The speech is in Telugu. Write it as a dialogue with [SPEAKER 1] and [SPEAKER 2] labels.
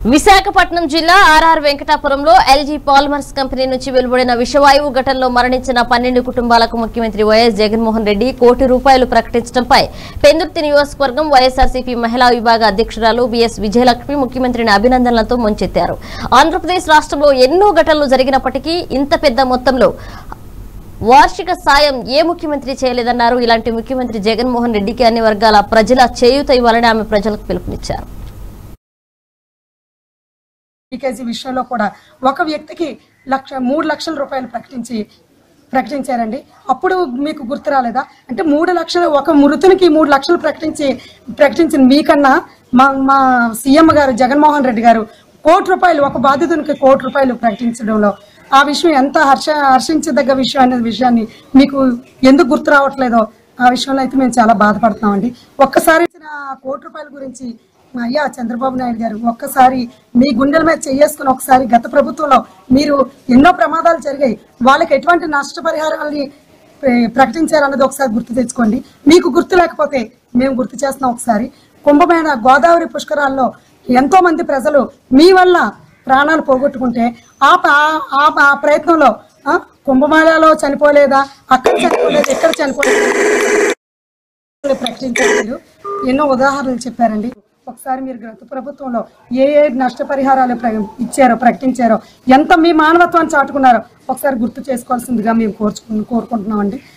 [SPEAKER 1] విశాఖపట్నం జిల్లా ఆర్ఆర్ వెంకటాపురంలో ఎల్జీ పాలిమర్స్ కంపెనీ నుంచి వెలువడిన విషవాయువు ఘటనలో మరణించిన పన్నెండు కుటుంబాలకు ముఖ్యమంత్రి వైఎస్ జగన్మోహన్ రెడ్డి కోటి రూపాయలు ప్రకటించడంపై పెందుర్తి నియోజకవర్గం వైఎస్ఆర్సీపీ మహిళా విభాగ అధ్యక్షురాలు బిఎస్ విజయలక్ష్మి ముఖ్యమంత్రిని అభినందనలతో ముంచెత్తారు ఆంధ్రప్రదేశ్ రాష్ట్రంలో ఎన్నో ఘటనలు జరిగినప్పటికీ ఇంత పెద్ద మొత్తంలో వార్షిక సాయం ఏ ముఖ్యమంత్రి చేయలేదన్నారు ఇలాంటి ముఖ్యమంత్రి జగన్మోహన్ రెడ్డికి అన్ని వర్గాల ప్రజల చేయూత ఇవ్వాలని ఆమె ప్రజలకు పిలుపునిచ్చారు
[SPEAKER 2] లీకేజీ విషయంలో కూడా ఒక వ్యక్తికి లక్ష మూడు లక్షల రూపాయలు ప్రకటించి ప్రకటించారండి అప్పుడు మీకు గుర్తు రాలేదా అంటే మూడు లక్షలు ఒక మృతునికి మూడు లక్షలు ప్రకటించి ప్రకటించిన మీకన్నా మా మా సీఎం గారు జగన్మోహన్ రెడ్డి గారు కోటి రూపాయలు ఒక బాధితునికి కోటి రూపాయలు ప్రకటించడంలో ఆ విషయం ఎంత హర్ష హర్షించదగ్గ విషయం అనే విషయాన్ని మీకు ఎందుకు గుర్తు రావట్లేదో ఆ విషయంలో అయితే మేము చాలా బాధపడుతున్నామండి ఒక్కసారి ఇచ్చిన ఆ కోటి రూపాయల గురించి అయ్యా చంద్రబాబు నాయుడు గారు ఒక్కసారి మీ గుండెల మీద చేసుకుని ఒకసారి గత ప్రభుత్వంలో మీరు ఎన్నో ప్రమాదాలు జరిగాయి వాళ్ళకి ఎటువంటి నష్టపరిహారాలని ప్ర- ప్రకటించారన్నది ఒకసారి గుర్తు తెచ్చుకోండి మీకు గుర్తు లేకపోతే మేము గుర్తు చేస్తున్నాం ఒకసారి కుంభమేళ గోదావరి పుష్కరాల్లో ఎంతో మంది ప్రజలు మీ వల్ల ప్రాణాలు పోగొట్టుకుంటే ఆ ప- ఆ ఆ ప్రయత్నంలో ఆ, కుంభమేళాలో చనిపోలేదా అక్కడ చనిపోలేదు ఎక్కడ చనిపోలేదు ప్రకటించారు మీరు ఎన్నో ఉదాహరణలు చెప్పారండి ఒకసారి మీరు గత ప్రభుత్వంలో ఏ ఏ నష్టపరిహారాలు ప్ర- ఇచ్చారో ప్రకటించారో ఎంత మీ మానవత్వాన్ని చాటుకున్నారో ఒకసారి గుర్తు చేసుకోవాల్సిందిగా మేము కోరుచు కోరుకుంటున్నామండి